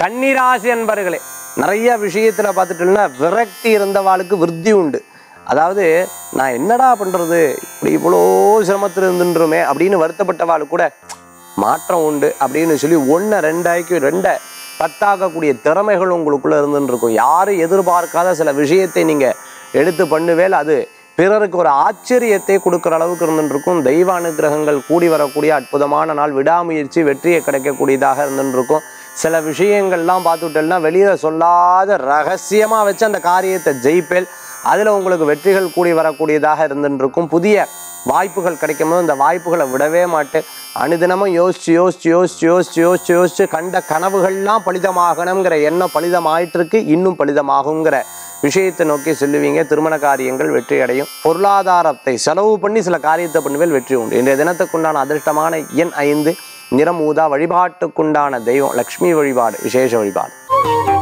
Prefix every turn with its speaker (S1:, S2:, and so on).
S1: கன்னிராசி அன்பர்களே நிறைய விஷயத்துல பார்த்துட்டோம்னா விரக்தி இருந்தவாளுக்கு விருத்தி உண்டு அதாவது நான் என்னடா பண்றது இப்படி இவ்வளோ சிரமத்தில் இருந்துன்றோமே அப்படின்னு வருத்தப்பட்டவாளுக்கு கூட மாற்றம் உண்டு அப்படின்னு சொல்லி ஒன்று ரெண்டாய்க்கு ரெண்டை பத்தாக்கக்கூடிய திறமைகள் உங்களுக்குள்ள இருந்துன்னு இருக்கும் யாரும் எதிர்பார்க்காத சில விஷயத்தை நீங்க எடுத்து பண்ணுவேல் அது பிறருக்கு ஒரு ஆச்சரியத்தை கொடுக்குற அளவுக்கு இருந்துருக்கும் தெய்வ அனுகிரகங்கள் கூடி வரக்கூடிய அற்புதமான நாள் விடாமுயற்சி வெற்றியை கிடைக்கக்கூடியதாக இருந்துருக்கும் சில விஷயங்கள்லாம் பார்த்துட்டோம்னா வெளியில சொல்லாத ரகசியமா வச்சு அந்த காரியத்தை ஜெயிப்பேல் அதுல உங்களுக்கு வெற்றிகள் கூடி வரக்கூடியதாக இருந்துருக்கும் புதிய வாய்ப்புகள் கிடைக்கும்போது இந்த வாய்ப்புகளை விடவே மாட்டேன் அனுதினமும் யோசிச்சு யோசிச்சு யோசிச்சு யோசிச்சு யோசிச்சு யோசிச்சு கண்ட கனவுகள்லாம் பலிதமாகணுங்கிற எண்ணம் பலிதமாயிட்டு இருக்கு இன்னும் பலிதமாகுங்கிற விஷயத்தை நோக்கி செல்லுவீங்க திருமண காரியங்கள் வெற்றி அடையும் பொருளாதாரத்தை செலவு பண்ணி சில காரியத்தை பண்ணுவேல் வெற்றி உண்டு இன்றைய தினத்துக்குண்டான அதிர்ஷ்டமான எண் ஐந்து நிறம் ஊதா வழிபாட்டுக்குண்டான தெய்வம் லக்ஷ்மி வழிபாடு விசேஷ வழிபாடு